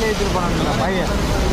ஏற்றிட்டு போனாங்க பையன்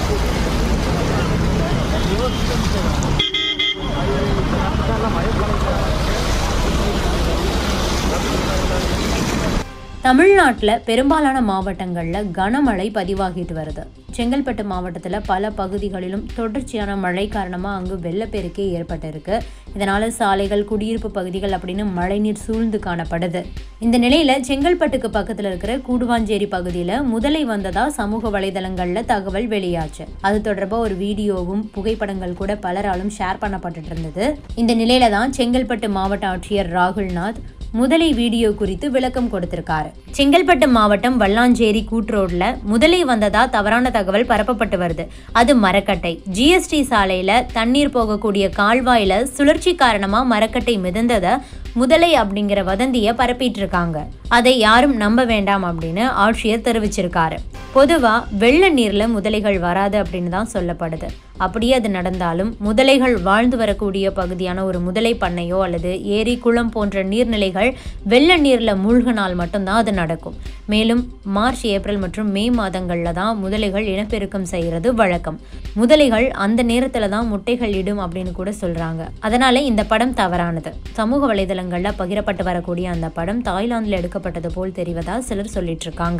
தமிழ்நாட்டில் பெரும்பாலான மாவட்டங்களில் கனமழை பதிவாகிட்டு வருது செங்கல்பட்டு மாவட்டத்தில் பல பகுதிகளிலும் தொடர்ச்சியான மழை காரணமாக அங்கு வெள்ளப்பெருக்கே ஏற்பட்டிருக்கு இதனால் சாலைகள் குடியிருப்பு பகுதிகள் அப்படின்னு மழைநீர் சூழ்ந்து காணப்படுது இந்த நிலையில் செங்கல்பட்டுக்கு பக்கத்தில் இருக்கிற கூடுவாஞ்சேரி பகுதியில் முதலை வந்ததா சமூக வலைதளங்களில் தகவல் வெளியாச்சு அது தொடர்பாக ஒரு வீடியோவும் புகைப்படங்கள் கூட பலராலும் ஷேர் பண்ணப்பட்டுட்டு இருந்தது இந்த நிலையில தான் செங்கல்பட்டு மாவட்ட ஆட்சியர் ராகுல்நாத் முதலை வீடியோ குறித்து விளக்கம் கொடுத்திருக்காரு செங்கல்பட்டு மாவட்டம் வல்லாஞ்சேரி கூட்ரோட்ல முதலை வந்ததா தவறான தகவல் பரப்பப்பட்டு வருது அது மரக்கட்டை ஜிஎஸ்டி சாலையில தண்ணீர் போகக்கூடிய கால்வாயில சுழற்சி காரணமா மரக்கட்டை மிதந்தத முதலை அப்படிங்கிற வதந்தியை பரப்பிட்டு இருக்காங்க அதை யாரும் நம்ப வேண்டாம் அப்படின்னு ஆட்சியர் தெரிவிச்சிருக்காரு பொதுவா வெள்ள நீர்ல முதலைகள் வராது அப்படின்னு தான் சொல்லப்படுது அப்படியே அது நடந்தாலும் முதலைகள் வாழ்ந்து வரக்கூடிய பகுதியான ஒரு முதலை பண்ணையோ அல்லது ஏரி குளம் போன்ற நீர்நிலைகள் வெள்ள நீர்ல மூழ்கினால் மட்டும்தான் அது நடக்கும் மேலும் மார்ச் ஏப்ரல் மற்றும் மே மாதங்கள்ல தான் முதலைகள் இனப்பெருக்கம் செய்யறது வழக்கம் முதலைகள் அந்த நேரத்துல தான் முட்டைகள் இடும் அப்படின்னு கூட சொல்றாங்க அதனால இந்த படம் தவறானது சமூக வலைதளங்கள்ல பகிரப்பட்டு வரக்கூடிய அந்த படம் தாய்லாந்துல எடுக்கப்பட்டது போல் தெரிவதா சிலர் சொல்லிட்டு இருக்காங்க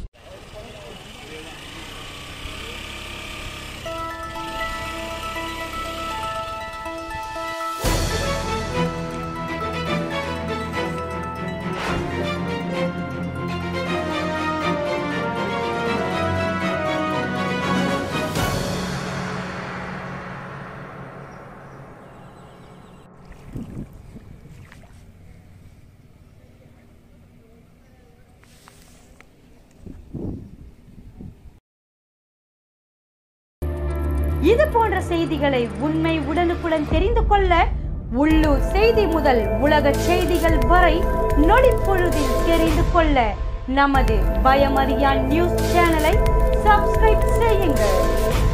இது போன்ற செய்திகளை உண்மை உடனுக்குடன் தெரிந்து கொள்ள உள்ளூர் செய்தி முதல் உலக செய்திகள் வரை நொடிப்பொழுதில் தெரிந்து கொள்ள நமது பயமறியான் நியூஸ் சேனலை சப்ஸ்கிரைப் செய்யுங்கள்